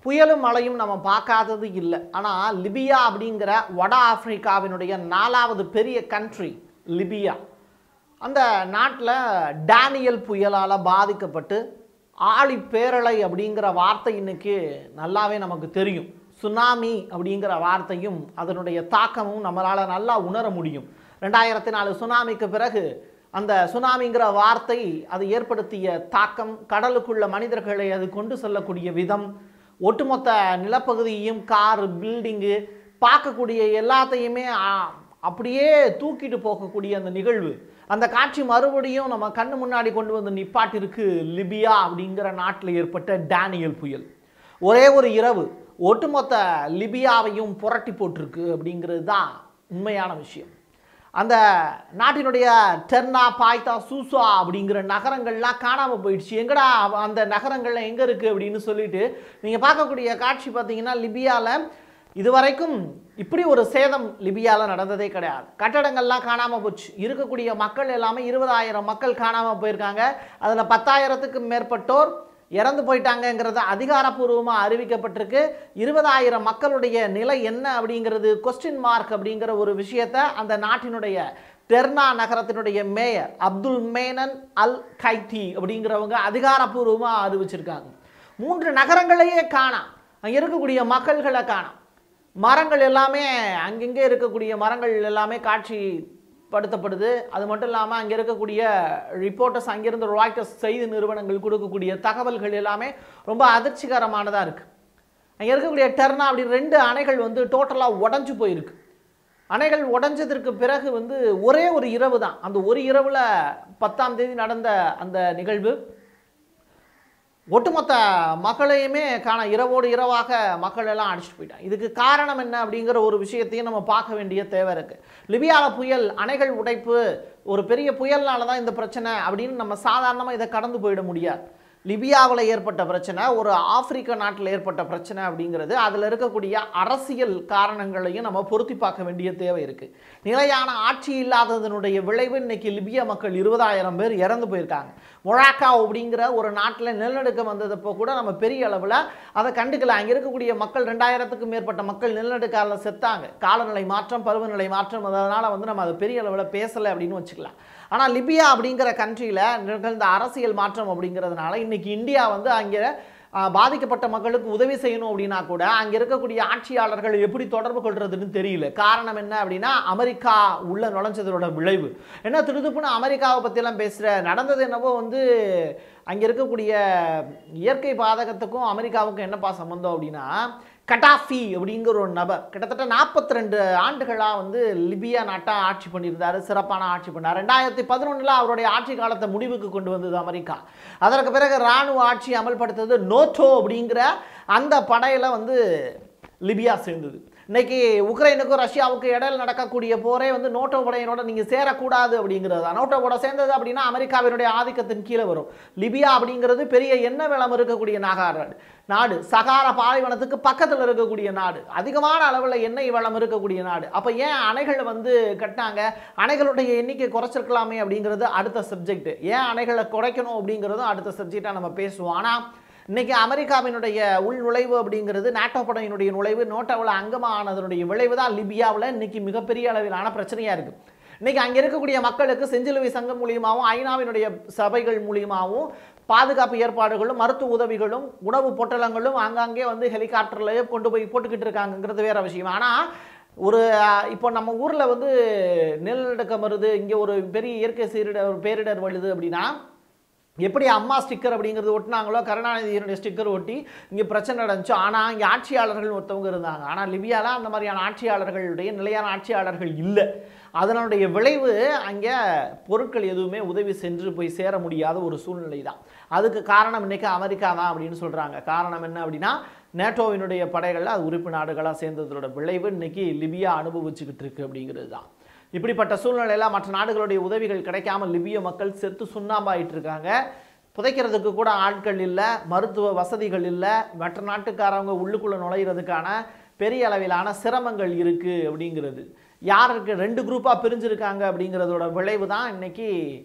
புயலும் மழையும் நம்ம பார்க்காதது இல்லை ஆனால் லிபியா அப்படிங்கிற வட ஆப்பிரிக்காவினுடைய நாலாவது பெரிய கண்ட்ரி லிபியா அந்த நாட்டில் டேனியல் புயலால் பாதிக்கப்பட்டு ஆழி பேரலை அப்படிங்கிற வார்த்தை இன்னைக்கு நல்லாவே நமக்கு தெரியும் சுனாமி அப்படிங்கிற வார்த்தையும் அதனுடைய தாக்கமும் நம்மளால் நல்லா உணர முடியும் ரெண்டாயிரத்தி நாலு சுனாமிக்கு பிறகு அந்த சுனாமிங்கிற வார்த்தை அது ஏற்படுத்திய தாக்கம் கடலுக்குள்ள மனிதர்களை அது கொண்டு செல்லக்கூடிய விதம் ஒட்டுமொத்த நிலப்பகுதியையும் கார் பில்டிங்கு பார்க்கக்கூடிய எல்லாத்தையுமே ஆ, அப்படியே தூக்கிட்டு போகக்கூடிய அந்த நிகழ்வு அந்த காட்சி மறுபடியும் நம்ம கண்ணு முன்னாடி கொண்டு வந்து நிப்பாட்டிருக்கு லிபியா அப்படிங்கிற நாட்டில் ஏற்பட்ட டேனியல் புயல் ஒரே ஒரு இரவு ஒட்டுமொத்த லிபியாவையும் புரட்டி போட்டிருக்கு அப்படிங்கிறது தான் உண்மையான விஷயம் அந்த நாட்டினுடைய டெர்னா பாய்தா சூசா அப்படிங்கிற நகரங்கள்லாம் காணாமல் போயிடுச்சு எங்கடா அவ- அந்த நகரங்கள்ல எங்கே இருக்குது அப்படின்னு சொல்லிட்டு நீங்கள் பார்க்கக்கூடிய காட்சி பார்த்தீங்கன்னா லிபியாவில் இதுவரைக்கும் இப்படி ஒரு சேதம் லிபியாவில் நடந்ததே கிடையாது கட்டடங்கள்லாம் காணாமல் போச்சு இருக்கக்கூடிய மக்கள் எல்லாமே இருபதாயிரம் மக்கள் காணாமல் போயிருக்காங்க அதில் பத்தாயிரத்துக்கு மேற்பட்டோர் இறந்து போயிட்டாங்கங்கிறது அதிகாரப்பூர்வமாக அறிவிக்கப்பட்டிருக்கு இருபதாயிரம் மக்களுடைய நிலை என்ன அப்படிங்கிறது கொஸ்டின் மார்க் அப்படிங்கிற ஒரு விஷயத்தை அந்த நாட்டினுடைய டெர்னா நகரத்தினுடைய mayor Abdul Menem al Ghaithi அப்படிங்கிறவங்க அதிகாரப்பூர்வமாக அறிவிச்சிருக்காங்க மூன்று நகரங்களையே காணாம் அங்கே இருக்கக்கூடிய மக்கள்களை காணாம் மரங்கள் எல்லாமே அங்கங்கே இருக்கக்கூடிய மரங்கள் எல்லாமே காட்சி படுத்தப்படுது அது மட்டும் இல்லாமல் அங்கே இருக்கக்கூடிய ரிப்போர்ட்டர்ஸ் அங்கிருந்து ராய்டர்ஸ் செய்தி நிறுவனங்கள் கொடுக்கக்கூடிய தகவல்கள் எல்லாமே ரொம்ப அதிர்ச்சிகரமானதாக இருக்குது அங்கே இருக்கக்கூடிய டெர்னா அப்படி ரெண்டு அணைகள் வந்து டோட்டலாக உடஞ்சு போயிருக்கு அணைகள் உடைஞ்சதற்கு பிறகு வந்து ஒரே ஒரு இரவு தான் அந்த ஒரு இரவில் பத்தாம் தேதி நடந்த அந்த நிகழ்வு ஒட்டுமொத்த மக்களையுமே காண இரவோடு இரவாக மக்கள் எல்லாம் அடிச்சுட்டு போயிட்டாங்க இதுக்கு காரணம் என்ன அப்படிங்கிற ஒரு விஷயத்தையும் நம்ம பார்க்க வேண்டிய தேவை இருக்குது லிபியாவில் புயல் அணைகள் உடைப்பு ஒரு பெரிய புயல்னால தான் இந்த பிரச்சனை அப்படின்னு நம்ம சாதாரணமாக இதை கடந்து போயிட முடியாது லிபியாவில் ஏற்பட்ட பிரச்சனை ஒரு ஆப்பிரிக்க நாட்டில் ஏற்பட்ட பிரச்சனை அப்படிங்கிறது அதில் இருக்கக்கூடிய அரசியல் காரணங்களையும் நம்ம பொருத்தி பார்க்க வேண்டிய தேவை இருக்குது நிலையான ஆட்சி இல்லாததனுடைய விளைவு இன்னைக்கு லிபியா மக்கள் இருபதாயிரம் பேர் இறந்து போயிருக்காங்க மொழாக்கா அப்படிங்கிற ஒரு நாட்டில் நிலநடுக்கம் வந்ததப்போ கூட நம்ம பெரிய அளவில் அதை கண்டுக்கல அங்கே இருக்கக்கூடிய மக்கள் ரெண்டாயிரத்துக்கும் மேற்பட்ட மக்கள் நிலநடுக்கால செத்தாங்க காலநிலை மாற்றம் பருவநிலை மாற்றம் அதனால் வந்து நம்ம அதை பெரிய அளவில் பேசலை அப்படின்னு வச்சுக்கலாம் ஆனால் லிபியா அப்படிங்கிற கண்ட்ரியில் நிகழ்ந்த அரசியல் மாற்றம் அப்படிங்கிறதுனால இன்னைக்கு இந்தியா வந்து அங்கே ஆஹ், பாதிக்கப்பட்ட மக்களுக்கு உதவி செய்யணும் அப்படின்னா கூட அங்கே இருக்கக்கூடிய ஆட்சியாளர்கள் எப்படி தொடர்பு கொள்றதுன்னு தெரியல காரணம் என்ன அப்படின்னா அமெரிக்கா உள்ள நுழைஞ்சதோட விளைவு என்ன திருதுப்புன்னு அமெரிக்காவை பற்றியெல்லாம் பேசுகிற நடந்தது என்னவோ வந்து அங்கே இருக்கக்கூடிய இயற்கை பாதகத்துக்கும் அமெரிக்காவுக்கும் என்னப்பா சம்மந்தம் அப்படின்னா கட்டாஃபி அப்படிங்கிற ஒரு நபர் கிட்டத்தட்ட 42 ரெண்டு ஆண்டுகளாக வந்து லிபியா நாட்டை ஆட்சி பண்ணியிருந்தார் சிறப்பான ஆட்சி பண்ணார் ரெண்டாயிரத்தி பதினொன்றில் அவருடைய ஆட்சி காலத்தை முடிவுக்கு கொண்டு வந்தது அமெரிக்கா அதற்கு பிறகு இராணுவ ஆட்சி அமல்படுத்தது நோட்டோ அப்படிங்கிற அந்த படையில் வந்து லிபியா சேர்ந்தது இன்னைக்கு உக்ரைனுக்கும் ரஷ்யாவுக்கும் இடையில நடக்கக்கூடிய போரே வந்து நோட்டோ படையினோட நீங்கள் சேரக்கூடாது அப்படிங்கிறது தான் நோட்டோ கூட சேர்ந்தது அப்படின்னா அமெரிக்காவினுடைய ஆதிக்கத்தின் கீழே வரும் லிபியா அப்படிங்கிறது பெரிய எண்ணெய் வளம் இருக்கக்கூடிய நாகாடு நாடு சகாரா பாலைவனத்துக்கு பக்கத்தில் இருக்கக்கூடிய நாடு அதிகமான அளவில் எண்ணெய் வளம் இருக்கக்கூடிய நாடு அப்போ ஏன் அணைகளை வந்து கட்டினாங்க அணைகளுடைய எண்ணிக்கை குறைச்சிருக்கலாமே அப்படிங்கிறது அடுத்த சப்ஜெக்ட் ஏன் அணைகளை குறைக்கணும் அப்படிங்கிறதும் அடுத்த சப்ஜெக்டாக நம்ம பேசுவோம் ஆனால் இன்னைக்கு அமெரிக்காவினுடைய உள் நுழைவு அப்படிங்கிறது நாட்டோ படையினுடைய நுழைவு நோட்டோவில் அங்கமானதனுடைய விளைவு தான் லிபியாவில் இன்னைக்கு மிகப்பெரிய அளவிலான பிரச்சனையாக இருக்குது இன்னைக்கு அங்கே இருக்கக்கூடிய மக்களுக்கு செஞ்சிலுவை சங்கம் மூலியமாகவும் ஐநாவினுடைய சபைகள் மூலியமாகவும் பாதுகாப்பு ஏற்பாடுகளும் மருத்துவ உதவிகளும் உணவு பொட்டலங்களும் ஆங்காங்கே வந்து ஹெலிகாப்டர்லயே கொண்டு போய் போட்டுக்கிட்டு இருக்காங்கங்கிறது வேற விஷயம் ஆனால் ஒரு அஹ், இப்போ நம்ம ஊரில் வந்து நிலநடுக்கம் வருது இங்கே ஒரு பெரிய இயற்கை சீரிடர் ஒரு பேரிடர் வருது அப்படின்னா எப்படி அம்மா ஸ்டிக்கர் அப்படிங்கிறது ஒட்டினாங்களோ கருணாநிதியினுடைய ஸ்டிக்கர் ஒட்டி இங்கே பிரச்சனை நடந்துச்சோ ஆனால் இங்கே ஆட்சியாளர்கள் ஒருத்தவங்க இருந்தாங்க ஆனால் லிபியாவில் அந்த மாதிரியான ஆட்சியாளர்களுடைய நிலையான ஆட்சியாளர்கள் இல்லை அதனுடைய விளைவு அங்கே பொருட்கள் எதுவுமே உதவி சென்று போய் சேர முடியாத ஒரு சூழ்நிலை தான் அதுக்கு காரணம் இன்னைக்கு அமெரிக்கா தான் அப்படின்னு சொல்கிறாங்க காரணம் என்ன அப்படின்னா நேட்டோவினுடைய படைகளில் அது உறுப்பு நாடுகளாக சேர்ந்ததோட விளைவு இன்னைக்கு லிபியா அனுபவிச்சுக்கிட்டு இருக்கு அப்படிங்கிறது தான் இப்படிப்பட்ட சூழ்நிலையில மற்ற நாடுகளுடைய உதவிகள் கிடைக்காம லிபிய மக்கள் செத்து சுண்ணாம்பாயிட்டு இருக்காங்க புதைக்கிறதுக்கு கூட ஆட்கள் இல்லை மருத்துவ வசதிகள் இல்லை மற்ற நாட்டுக்காரவங்க உள்ளுக்குள்ளே நுழையிறதுக்கான பெரிய அளவிலான சிரமங்கள் இருக்குது அப்படிங்கிறது யாருக்கு ரெண்டு குரூப்பாக பிரிஞ்சிருக்காங்க அப்படிங்கிறதோட விளைவு தான் இன்னைக்கு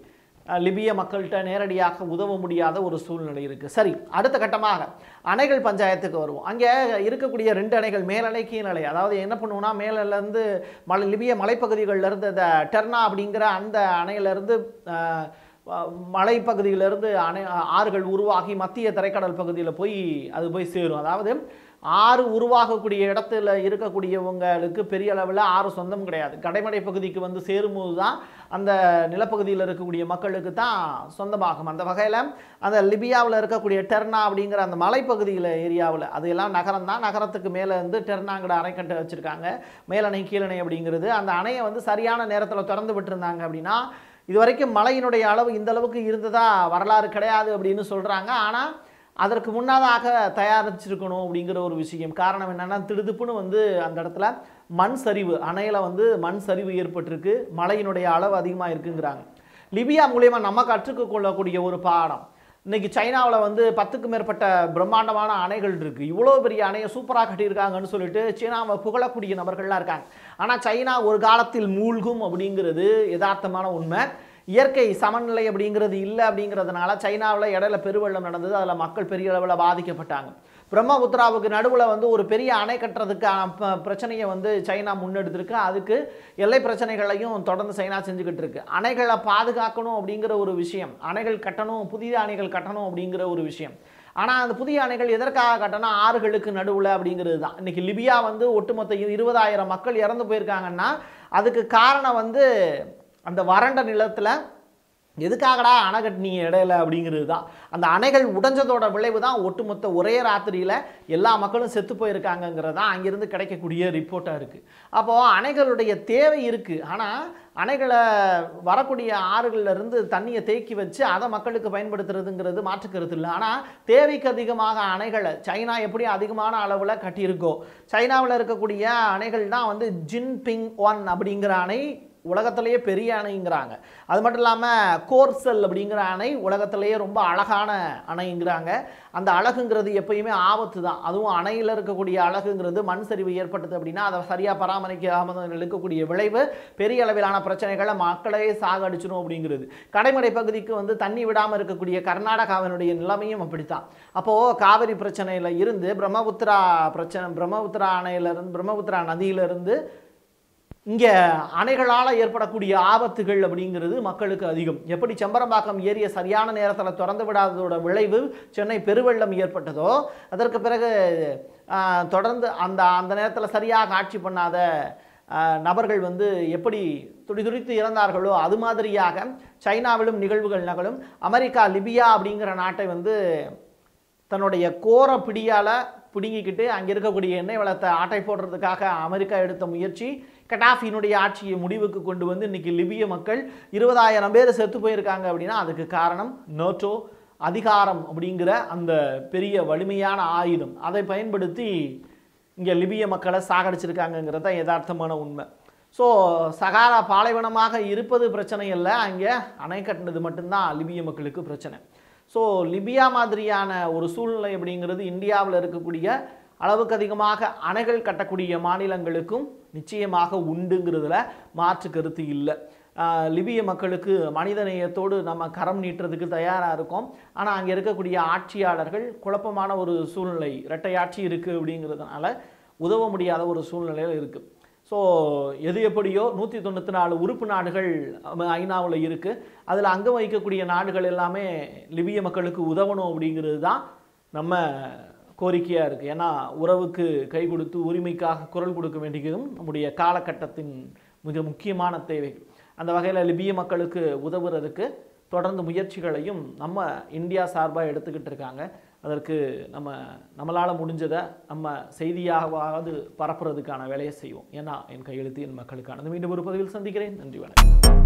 அஹ், லிபிய மக்கள்கிட்ட நேரடியாக உதவ முடியாத ஒரு சூழ்நிலை இருக்குது சரி அடுத்த கட்டமாக அணைகள் பஞ்சாயத்துக்கு வருவோம் அங்கே இருக்கக்கூடிய ரெண்டு அணைகள் மேலணை கீழணை அதாவது என்ன பண்ணுவோம்னா மேலேருந்து மலை லிபிய மலைப்பகுதிகளில் இருந்து இந்த டெர்னா அப்படிங்கிற அந்த அணையிலேருந்து மலைப்பகுதியிலிருந்து அணை ஆறுகள் உருவாகி மத்திய தரைக்கடல் பகுதியில் போய் அது போய் சேரும் அதாவது ஆறு உருவாகக்கூடிய இடத்துல இருக்கக்கூடியவங்களுக்கு பெரிய அளவில் ஆறு சொந்தம் கிடையாது கடைமடை பகுதிக்கு வந்து சேரும்போது தான் அந்த நிலப்பகுதியில் இருக்கக்கூடிய மக்களுக்கு தான் சொந்தமாகும் அந்த வகையில் அந்த லிபியாவில் இருக்கக்கூடிய டெர்னா அப்படிங்கிற அந்த மலைப்பகுதியில் ஏரியாவில் அது எல்லாம் நகரம் தான் நகரத்துக்கு மேலே வந்து டெர்னாங்கிற அணைக்கட்டை வச்சுருக்காங்க மேலணை கீழணை அப்படிங்கிறது அந்த அணையை வந்து சரியான நேரத்தில் திறந்து விட்டுருந்தாங்க அப்படின்னா இது வரைக்கும் மழையினுடைய அளவு இந்த அளவுக்கு இருந்ததா வரலாறு கிடையாது அப்படின்னு சொல்கிறாங்க ஆனால் அதற்கு முன்னதாக தயாரிச்சிருக்கணும் அப்படிங்கிற ஒரு விஷயம் காரணம் என்னென்னா திடுதுப்புன்னு வந்து அந்த இடத்துல மண் சரிவு அணையில் வந்து மண் சரிவு ஏற்பட்டிருக்கு மழையினுடைய அளவு அதிகமாக இருக்குங்கிறாங்க லிபியா மூலயமா நம்ம கற்றுக்கொள்ளக்கூடிய ஒரு பாடம் இன்னைக்கு சைனாவில் வந்து பத்துக்கும் மேற்பட்ட பிரம்மாண்டமான அணைகள் இருக்குது இவ்வளோ பெரிய அணையை சூப்பராக கட்டியிருக்காங்கன்னு சொல்லிட்டு சீனாவை புகழக்கூடிய நபர்கள்லாம் இருக்காங்க ஆனால் சைனா ஒரு காலத்தில் மூழ்கும் அப்படிங்கிறது யதார்த்தமான உண்மை இயற்கை சமநிலை அப்படிங்கிறது இல்லை அப்படிங்கிறதுனால சைனாவில் இடையில பெருவெள்ளம் நடந்தது அதில் மக்கள் பெரிய அளவில் பாதிக்கப்பட்டாங்க பிரம்மபுத்திராவுக்கு நடுவில் வந்து ஒரு பெரிய அணை கட்டுறதுக்கான ப- பிரச்சனையை வந்து சைனா முன்னெடுத்திருக்கு அதுக்கு எல்லை பிரச்சனைகளையும் தொடர்ந்து சைனா செஞ்சுக்கிட்டு இருக்கு அணைகளை பாதுகாக்கணும் அப்படிங்கிற ஒரு விஷயம் அணைகள் கட்டணும் புதிய அணைகள் கட்டணும் அப்படிங்கிற ஒரு விஷயம் ஆனால் அந்த புதிய அணைகள் எதற்காக கட்டணும் ஆறுகளுக்கு நடுவில் அப்படிங்கிறது தான் இன்னைக்கு லிபியா வந்து ஒட்டுமொத்த இரு- இருபதாயிரம் மக்கள் இறந்து போயிருக்காங்கன்னா அதுக்கு காரணம் வந்து அந்த வறண்ட நிலத்தில் எதுக்காகடா அணை கட்டினீங்க இடையில அப்படிங்கிறது தான் அந்த அணைகள் உடைஞ்சதோட விளைவு தான் ஒட்டுமொத்த ஒரே ராத்திரியில் எல்லா மக்களும் செத்து போயிருக்காங்கங்கிறது தான் அங்கிருந்து கிடைக்கக்கூடிய ரிப்போர்ட்டாக இருக்குது அப்போது அணைகளுடைய தேவை இருக்குது ஆனால் அணைகளை வரக்கூடிய ஆறுகள்ல இருந்து தண்ணியை தேக்கி வச்சு அதை மக்களுக்கு பயன்படுத்துறதுங்கிறது மாற்றுக்கருத்து இல்லை ஆனால் தேவைக்கு அதிகமாக அணைகளை சைனா எப்படி அதிகமான அளவில் கட்டியிருக்கோ சைனாவில் இருக்கக்கூடிய அணைகள் தான் வந்து ஜின்பிங் ஒன் அப்படிங்கிற அணை உலகத்திலேயே பெரிய அணைங்கிறாங்க அது மட்டும் இல்லாமல் கோர்சல் அப்படிங்கிற அணை உலகத்திலேயே ரொம்ப அழகான அணைங்கிறாங்க அந்த அழகுங்கிறது எப்பயுமே ஆபத்து தான் அதுவும் அணையில் இருக்கக்கூடிய அழகுங்கிறது மண் சரிவு ஏற்பட்டது அப்படின்னா அதை சரியாக பராமரிக்காமல் இருக்கக்கூடிய விளைவு பெரிய அளவிலான பிரச்சனைகளை மக்களே சாகடிச்சிடும் அப்படிங்கிறது கடைமடை பகுதிக்கு வந்து தண்ணி விடாமல் இருக்கக்கூடிய கர்நாடகாவினுடைய நிலைமையும் அப்படித்தான் அப்போது காவிரி பிரச்சனையில் இருந்து பிரம்மபுத்திரா பிரச்சனை பிரம்மபுத்திரா அணையிலிருந்து பிரம்மபுத்திரா நதியிலிருந்து இங்கே அணைகளால் ஏற்படக்கூடிய ஆபத்துகள் அப்படிங்கிறது மக்களுக்கு அதிகம் எப்படி செம்பரம்பாக்கம் ஏரியை சரியான நேரத்தில் திறந்து விடாததோட விளைவு சென்னை பெருவெள்ளம் ஏற்பட்டதோ அதற்கு பிறகு ஆஹ், தொடர்ந்து அந்த அந்த நேரத்தில் சரியாக ஆட்சி பண்ணாத ஆஹ், நபர்கள் வந்து எப்படி துடிதுடித்து இறந்தார்களோ அது மாதிரியாக சைனாவிலும் நிகழ்வுகள் நகலும் அமெரிக்கா லிபியா அப்படிங்கிற நாட்டை வந்து தன்னுடைய கோர பிடியால் பிடுங்கிக்கிட்டு அங்கே இருக்கக்கூடிய எண்ணெய் வளத்தை ஆட்டை போடுறதுக்காக அமெரிக்கா எடுத்த முயற்சி கடாஃபியினுடைய ஆட்சியை முடிவுக்கு கொண்டு வந்து இன்னைக்கு லிபிய மக்கள் இருபதாயிரம் பேர் செத்து போயிருக்காங்க அப்படின்னா அதுக்கு காரணம் நோட்டோ அதிகாரம் அப்படிங்கிற அந்த பெரிய வலிமையான ஆயுதம் அதை பயன்படுத்தி இங்கே லிபிய மக்களை சாகடிச்சிருக்காங்கங்கிறது தான் யதார்த்தமான உண்மை ஸோ சகாரா பாலைவனமாக இருப்பது பிரச்சனை இல்லை அங்கே அணை கட்டினது மட்டும்தான் லிபிய மக்களுக்கு பிரச்சனை ஸோ லிபியா மாதிரியான ஒரு சூழ்நிலை அப்படிங்கிறது இந்தியாவில் இருக்கக்கூடிய அளவுக்கு அதிகமாக அணைகள் கட்டக்கூடிய மாநிலங்களுக்கும் நிச்சயமாக உண்டுங்கிறதுல மாற்று கருத்து இல்லை ஆஹ் லிபிய மக்களுக்கு மனிதநேயத்தோடு நம்ம கரம் நீட்டுறதுக்கு தயாராக இருக்கோம் ஆனால் அங்கே இருக்கக்கூடிய ஆட்சியாளர்கள் குழப்பமான ஒரு சூழ்நிலை இரட்டை ஆட்சி இருக்குது அப்படிங்கிறதுனால உதவ முடியாத ஒரு சூழ்நிலையில் இருக்குது ஸோ எது எப்படியோ நூற்றி தொண்ணூற்றி நாலு உறுப்பு நாடுகள் ஐநாவில் இருக்குது அதில் அங்கம் வகிக்கக்கூடிய நாடுகள் எல்லாமே லிபிய மக்களுக்கு உதவணும் அப்படிங்கிறது தான் நம்ம கோரிக்கையாக இருக்குது ஏன்னா உறவுக்கு கை கொடுத்து உரிமைக்காக குரல் கொடுக்க வேண்டியதும் நம்முடைய காலகட்டத்தின் மிக முக்கியமான தேவை அந்த வகையில் லிபிய மக்களுக்கு உதவுறதுக்கு தொடர்ந்து முயற்சிகளையும் நம்ம இந்தியா சார்பாக எடுத்துக்கிட்டு இருக்காங்க அதற்கு நம்ம நம்மளால் முடிஞ்சதை நம்ம செய்தியாகவாவது பரப்புறதுக்கான வேலையை செய்வோம் ஏன்னா என் கையெழுத்து என் மக்களுக்கானது மீண்டும் ஒரு பதிவில் சந்திக்கிறேன் நன்றி வணக்கம்